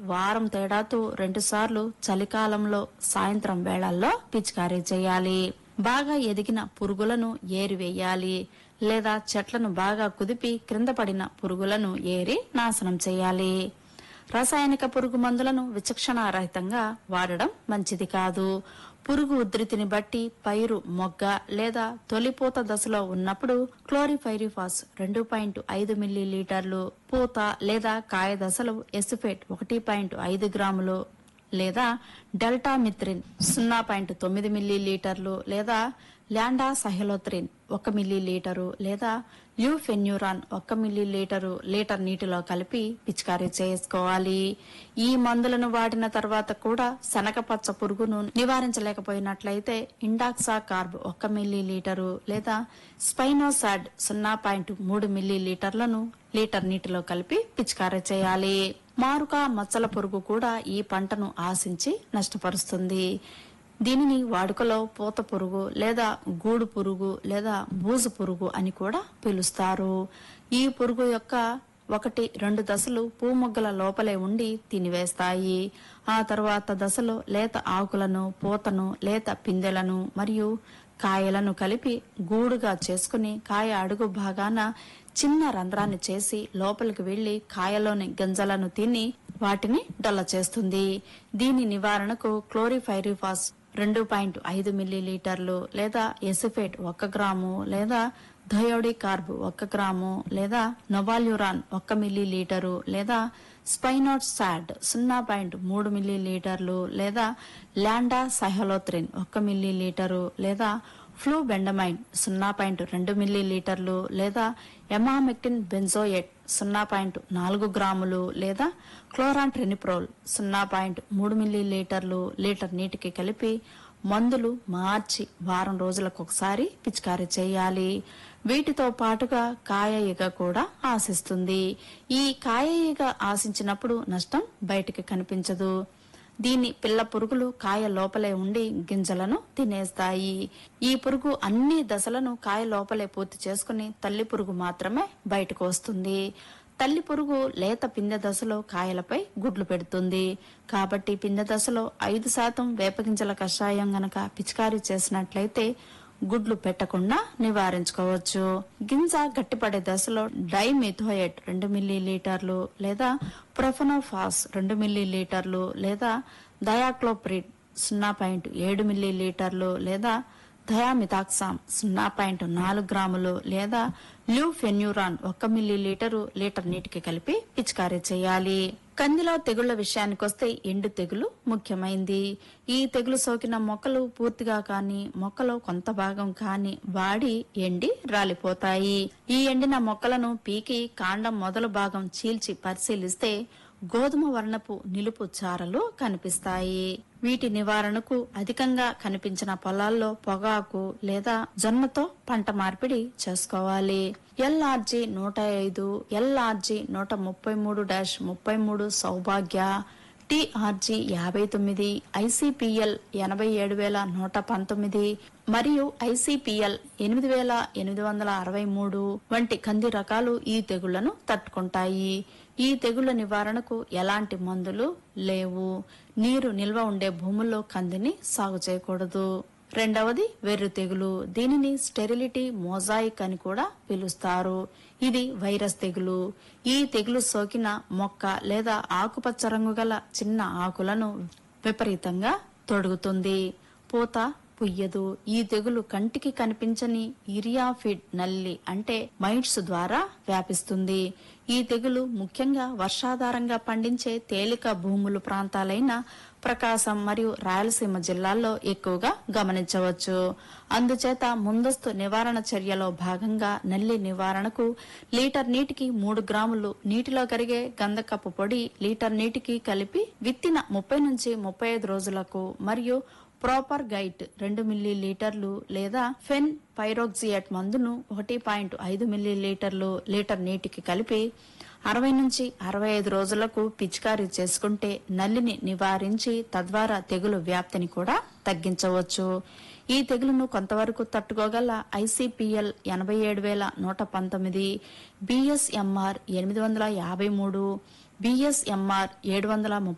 వారం తేడాతో రెండుసార్లు చలికాలంలో సాయంత్రం వేళల్లో పిచికారీ చేయాలి బాగా ఎదిగిన పురుగులను ఏరివేయాలి లేదా చెట్లను బాగా కుదిపి క్రింద పడిన పురుగులను ఏరి నాశనం చేయాలి రసాయనిక పురుగు మందులను విచక్షణారహితంగా వాడడం మంచిది కాదు పురుగు ఉధృతిని బట్టి పైరు మొగ్గ లేదా తొలిపూత దశలో ఉన్నప్పుడు క్లోరిఫైరిఫాస్ రెండు పాయింట్ ఐదు మిల్లీ లీటర్లు పూత లేదా కాయ దశలో ఎసిఫేట్ ఒకటి పాయింట్ ఐదు గ్రాములు లేదా డెల్టా మిత్రిన్ సున్నా పాయింట్ తొమ్మిది మిల్లీ లీటర్లు లేదా ల్యాండా సహెలోత్రిన్ ఒక మిల్లీ లీటరు లేదా ల్యూఫెన్యూరాన్ ఒక్క మిల్లీ లీటరు లీటర్ నీటిలో కలిపి పిచికారీ చేసుకోవాలి ఈ మందులను వాడిన తర్వాత కూడా శనగపచ్చ పురుగును నివారించలేకపోయినట్లయితే ఇండాక్సా కార్బ్ ఒక్క మిల్లీ లీటరు లేదా స్పైనోసాడ్ సున్నా పాయింట్ మూడు మిల్లీ లీటర్లను లీటర్ నీటిలో కలిపి పిచికారీ చేయాలి మారుక మచ్చల పురుగు కూడా ఈ పంటను ఆశించి నష్టపరుస్తుంది దీనిని వాడుకలో పూత పురుగు లేదా గూడు పురుగు లేదా బూజు పురుగు అని కూడా పిలుస్తారు ఈ పురుగు యొక్క ఒకటి రెండు దశలు పూమొగ్గల లోపలే ఉండి తినివేస్తాయి ఆ తర్వాత దశలో లేత ఆకులను పూతను లేత పిందెలను మరియు కాయలను కలిపి గూడుగా చేసుకుని కాయ అడుగు భాగాన చిన్న రంధ్రాన్ని చేసి లోపలికి వెళ్లి కాయలోని గింజలను తిని వాటిని డొల్ల చేస్తుంది దీని నివారణకు క్లోరిఫైరిఫాస్ రెండు పాయింట్ ఐదు మిల్లీ లీటర్లు లేదా ఎసిఫేట్ ఒక్క గ్రాము లేదా థయోడి కార్బ్ ఒక్క గ్రాము లేదా నొవాల్యురాన్ ఒక్క మిల్లీ లీటరు లేదా స్పైనోట్ సాడ్ సున్నా పాయింట్ మూడు మిల్లీ లీటర్లు లేదా ల్యాండా సహలోత్రిన్ ఒక్క మిల్లీ లీటరు లేదా ఫ్లూ బెండమైన్ సున్నా పాయింట్ రెండు మిల్లీ లీటర్లు లేదా ఎమామెక్టిన్ బెంజోయేట్ సున్నా పాయింట్ నాలుగు గ్రాములు లేదా క్లోరాన్ ట్రెనిప్రోల్ సున్నా పాయింట్ మూడు మిల్లీ లీటర్లు లీటర్ నీటికి కలిపి మందులు మార్చి వారం రోజులకు ఒకసారి పిచికారీ చేయాలి వీటితో పాటుగా కాయ ఈగ కూడా ఆశిస్తుంది ఈ కాయ ఈగ ఆశించినప్పుడు నష్టం బయటికి కనిపించదు దీని పిల్ల పురుగులు కాయ లోపలే ఉండి గింజలను తినేస్తాయి ఈ పురుగు అన్ని దశలను కాయ లోపలే పూర్తి చేసుకుని తల్లి పురుగు మాత్రమే బయటకు వస్తుంది తల్లి పురుగు లేత పిందె దశలో కాయలపై గుడ్లు పెడుతుంది కాబట్టి పిందె దశలో ఐదు శాతం వేపగింజల కషాయం గనక పిచికారీ చేసినట్లయితే గుడ్లు పెట్టకుండా నివారించుకోవచ్చు గింజ గట్టిపడే దశలో డైమిథోయేట్ రెండు మిల్లీ లీటర్లు లేదా ప్రొఫెనోఫాస్ రెండు మిల్లీ లీటర్లు లేదా డయాక్లోప్రిడ్ సున్నా పాయింట్ ఏడు మిల్లీ లీటర్లు లేదా థయామిథాక్సామ్ సున్నా పాయింట్ నాలుగు గ్రాములు లేదా ల్యూఫెన్యూరాన్ ఒక్క మిల్లీ లీటరు లీటర్ నీటికి కలిపి పిచికారీ చేయాలి కందిలో తెగుళ్ల విషయానికొస్తే ఎండు తెగులు ముఖ్యమైంది ఈ తెగులు సోకిన మొక్కలు పూర్తిగా కాని మొక్కలో కొంత భాగం కాని వాడి ఎండి రాలిపోతాయి ఈ ఎండిన మొక్కలను పీకి కాండం మొదలు భాగం చీల్చి పరిశీలిస్తే గోధుమ వర్ణపు నిలుపు చారలు కనిపిస్తాయి వీటి నివారణకు అధికంగా కనిపించిన పొలాల్లో పొగాకు లేదా జొన్నతో పంట మార్పిడి చేసుకోవాలి ఎల్ఆర్జీ నూట ఐదు ఎల్ఆర్జీ నూట ముప్పై మూడు డాష్ ముప్పై మూడు సౌభాగ్య టిఆర్జీ యాభై తొమ్మిది ఐసిపిఎల్ ఎనభై ఏడు వేల నూట పంతొమ్మిది మరియు ఐసిపిఎల్ ఎనిమిది వేల ఎనిమిది వందల అరవై మూడు వంటి కంది రకాలు ఈ తెగుళ్లను తట్టుకుంటాయి ఈ తెగుళ్ల నివారణకు ఎలాంటి మందులు లేవు నీరు నిల్వ ఉండే భూముల్లో కందిని సాగు చేయకూడదు రెండవది వెర్రు తెగులు దీనిని స్టెరిలిటీ మోజాయిక్ అని కూడా పిలుస్తారు ఇది వైరస్ తెగులు ఈ తెగులు సోకిన మొక్క లేదా ఆకుపచ్చ రంగు గల చిన్న ఆకులను విపరీతంగా తొడుగుతుంది పూత పుయ్యదు ఈ తెగులు కంటికి కనిపించని ఇరియాఫిడ్ నల్లి అంటే మైట్స్ ద్వారా వ్యాపిస్తుంది ఈ తెగులు ముఖ్యంగా వర్షాధారంగా పండించే తేలిక భూములు ప్రాంతాలైన ప్రకాశం మరియు రాయలసీమ జిల్లాల్లో ఎక్కువగా గమనించవచ్చు అందుచేత ముందస్తు నివారణ చర్యలో భాగంగా నల్లి నివారణకు లీటర్ నీటికి మూడు గ్రాములు నీటిలో కరిగే గంధకపు పొడి లీటర్ నీటికి కలిపి విత్తిన ముప్పై నుంచి ముప్పై ఐదు రోజులకు మరియు ప్రాపర్ గైట్ రెండు మిల్లీ లీటర్లు లేదా ఫెన్ పైరోక్సియేట్ మందును ఒకటి పాయింట్ ఐదు మిల్లీ లీటర్లు లీటర్ నీటికి కలిపి అరవై నుంచి అరవై ఐదు రోజులకు పిచికారీ చేసుకుంటే నల్లిని నివారించి తద్వారా తెగులు వ్యాప్తిని కూడా తగ్గించవచ్చు ఈ తెగులును కొంతవరకు తట్టుకోగల ఐసిపిఎల్ ఎనభై ఏడు వేల నూట పంతొమ్మిది బిఎస్ఎంఆర్ ఎనిమిది వందల యాభై మూడు బిఎస్ఎంఆర్ ఏడు వందల